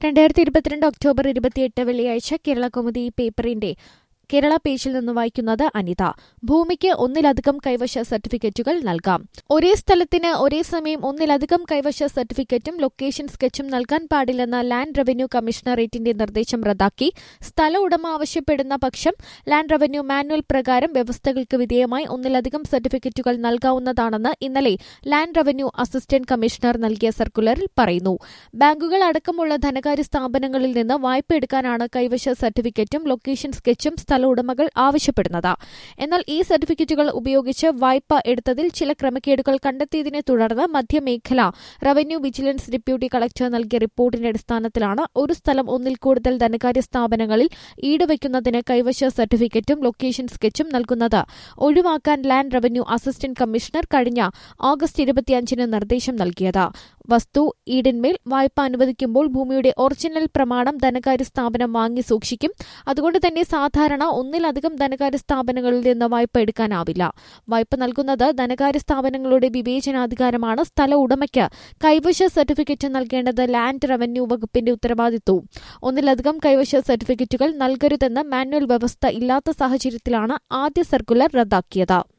രണ്ടായിരത്തി ഇരുപത്തിരണ്ട് ഒക്ടോബർ ഇരുപത്തിയെട്ട് വെള്ളിയാഴ്ച കേരള കൗമുദി പേപ്പറിന്റെ കേരള പേജിൽ നിന്ന് വായിക്കുന്നത് അനിത ഭൂമിക്ക് ഒന്നിലധികം കൈവശ സർട്ടിഫിക്കറ്റുകൾ നൽകാം ഒരേ സ്ഥലത്തിന് ഒരേ സമയം ഒന്നിലധികം കൈവശ സർട്ടിഫിക്കറ്റും ലൊക്കേഷൻ സ്കെച്ചും നൽകാൻ പാടില്ലെന്ന ലാൻഡ് റവന്യൂ കമ്മീഷണറേറ്റിന്റെ നിർദ്ദേശം റദ്ദാക്കി സ്ഥല ഉടമ ആവശ്യപ്പെടുന്ന പക്ഷം ലാൻഡ് റവന്യൂ മാനുവൽ പ്രകാരം വ്യവസ്ഥകൾക്ക് വിധേയമായി ഒന്നിലധികം സർട്ടിഫിക്കറ്റുകൾ നൽകാവുന്നതാണെന്ന് ഇന്നലെ ലാൻഡ് റവന്യൂ അസിസ്റ്റന്റ് കമ്മീഷണർ നൽകിയ സർക്കുലറിൽ പറയുന്നു ബാങ്കുകൾ അടക്കമുള്ള ധനകാര്യ സ്ഥാപനങ്ങളിൽ നിന്ന് വായ്പ എടുക്കാനാണ് കൈവശ സർട്ടിഫിക്കറ്റും ലൊക്കേഷൻ സ്കെച്ചും സ്ഥല ഉടമകൾ ആവശ്യപ്പെടുന്നത് എന്നാൽ ഈ സർട്ടിഫിക്കറ്റുകൾ ഉപയോഗിച്ച് വായ്പ എടുത്തതിൽ ചില ക്രമക്കേടുകൾ കണ്ടെത്തിയതിനെ തുടർന്ന് മധ്യമേഖല റവന്യൂ വിജിലൻസ് ഡെപ്യൂട്ടി കളക്ടർ നൽകിയ റിപ്പോർട്ടിന്റെ അടിസ്ഥാനത്തിലാണ് ഒരു സ്ഥലം ഒന്നിൽ കൂടുതൽ ധനകാര്യ സ്ഥാപനങ്ങളിൽ ഈടുവയ്ക്കുന്നതിന് കൈവശ സർട്ടിഫിക്കറ്റും ലൊക്കേഷൻ സ്കെച്ചും നൽകുന്നത് ഒഴിവാക്കാൻ ലാൻഡ് റവന്യൂ അസിസ്റ്റന്റ് കമ്മീഷണർ കഴിഞ്ഞ ഓഗസ്റ്റ് ഇരുപത്തിയഞ്ചിന് നിർദ്ദേശം നൽകിയത് വസ്തു ഈടിന്മേൽ വായ്പ അനുവദിക്കുമ്പോൾ ഭൂമിയുടെ ഒറിജിനൽ പ്രമാണം ധനകാര്യ സ്ഥാപനം വാങ്ങി സൂക്ഷിക്കും അതുകൊണ്ട് തന്നെ സാധാരണ ഒന്നിലധികം ധനകാര്യ സ്ഥാപനങ്ങളിൽ നിന്ന് വായ്പ എടുക്കാനാവില്ല വായ്പ നൽകുന്നത് ധനകാര്യ സ്ഥാപനങ്ങളുടെ വിവേചനാധികാരമാണ് സ്ഥല ഉടമയ്ക്ക് കൈവശ സർട്ടിഫിക്കറ്റ് നൽകേണ്ടത് ലാൻഡ് റവന്യൂ വകുപ്പിന്റെ ഉത്തരവാദിത്വവും ഒന്നിലധികം കൈവശ സർട്ടിഫിക്കറ്റുകൾ നൽകരുതെന്ന് മാനുവൽ വ്യവസ്ഥ ഇല്ലാത്ത സാഹചര്യത്തിലാണ് ആദ്യ സർക്കുലർ റദ്ദാക്കിയത്